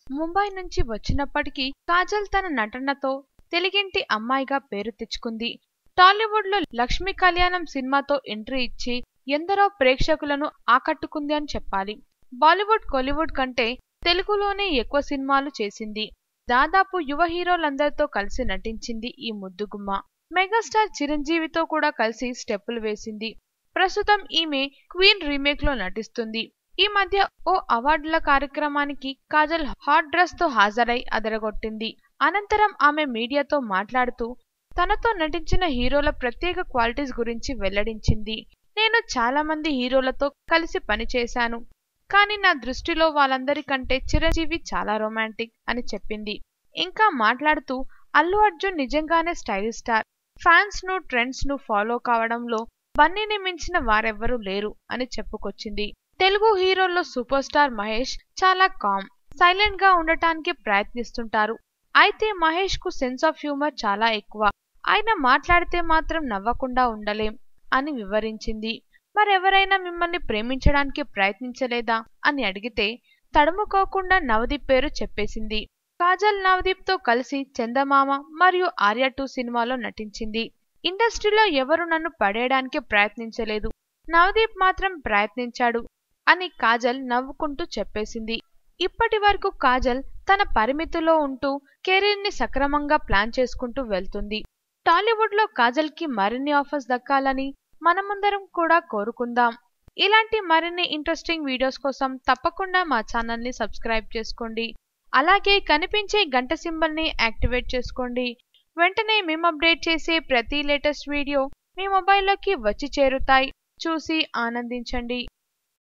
ముంబై నుంచి వచ్చినప్పటికీ కాజల్ తన నటనతో తెలుగింటి అమ్మాయిగా పేరు తెచ్చుకుంది టాలీవుడ్ లో లక్ష్మీ కళ్యాణం సినిమాతో ఎంట్రీ ఇచ్చి ఎందరో ప్రేక్షకులను ఆకట్టుకుంది అని చెప్పాలి బాలీవుడ్ కోలీవుడ్ కంటే తెలుగులోనే ఎక్కువ సినిమాలు చేసింది దాదాపు యువ హీరోలందరితో కలిసి నటించింది ఈ ముద్దుగుమ్మ మెగాస్టార్ చిరంజీవితో కూడా కలిసి స్టెప్పులు వేసింది ప్రస్తుతం ఈమె క్వీన్ రీమేక్ లో నటిస్తుంది ఈ మధ్య ఓ అవార్డుల కార్యక్రమానికి కాజల్ హాట్ డ్రెస్ తో హాజరై అదరగొట్టింది అనంతరం ఆమె మీడియాతో మాట్లాడుతూ తనతో నటించిన హీరోల ప్రత్యేక క్వాలిటీస్ గురించి వెల్లడించింది నేను చాలా మంది హీరోలతో కలిసి పనిచేశాను కానీ నా దృష్టిలో వాళ్ళందరికంటే చిరంజీవి చాలా రొమాంటిక్ అని చెప్పింది ఇంకా మాట్లాడుతూ అల్లు అర్జున్ నిజంగానే స్టైలిష్ స్టార్ ఫ్యాన్స్ ను ట్రెండ్స్ ను ఫాలో కావడంలో బన్నీని మించిన వారెవ్వరూ లేరు అని చెప్పుకొచ్చింది తెలుగు హీరోల్లో సూపర్ స్టార్ మహేష్ చాలా కామ్ సైలెంట్ గా ఉండటానికి ప్రయత్నిస్తుంటారు అయితే మహేష్ కు సెన్స్ ఆఫ్ హ్యూమర్ చాలా ఎక్కువ ఆయన మాట్లాడితే మాత్రం నవ్వకుండా ఉండలేం అని వివరించింది మరెవరైనా మిమ్మల్ని ప్రేమించడానికి ప్రయత్నించలేదా అని అడిగితే తడుముకోకుండా నవదీప్ పేరు చెప్పేసింది కాజల్ నవదీప్ తో కలిసి చందమామ మరియు ఆర్య టూ సినిమాలో నటించింది ఇండస్ట్రీలో ఎవరు నన్ను పడేయడానికి ప్రయత్నించలేదు నవదీప్ మాత్రం ప్రయత్నించాడు అని కాజల్ నవ్వుకుంటూ చెప్పేసింది ఇప్పటి వరకు కాజల్ తన పరిమితిలో ఉంటూ కెరీర్ ని సక్రమంగా ప్లాన్ చేసుకుంటూ వెళ్తుంది టాలీవుడ్ లో కాజల్ కి మరిన్ని ఆఫర్స్ దక్కాలని మనమందరం కూడా కోరుకుందాం ఇలాంటి మరిన్ని ఇంట్రెస్టింగ్ వీడియోస్ కోసం తప్పకుండా మా ఛానల్ ని సబ్స్క్రైబ్ చేసుకోండి అలాగే కనిపించే గంట సింబల్ ని యాక్టివేట్ చేసుకోండి వెంటనే మేము అప్డేట్ చేసే ప్రతి లేటెస్ట్ వీడియో మీ మొబైల్లోకి వచ్చి చేరుతాయి చూసి ఆనందించండి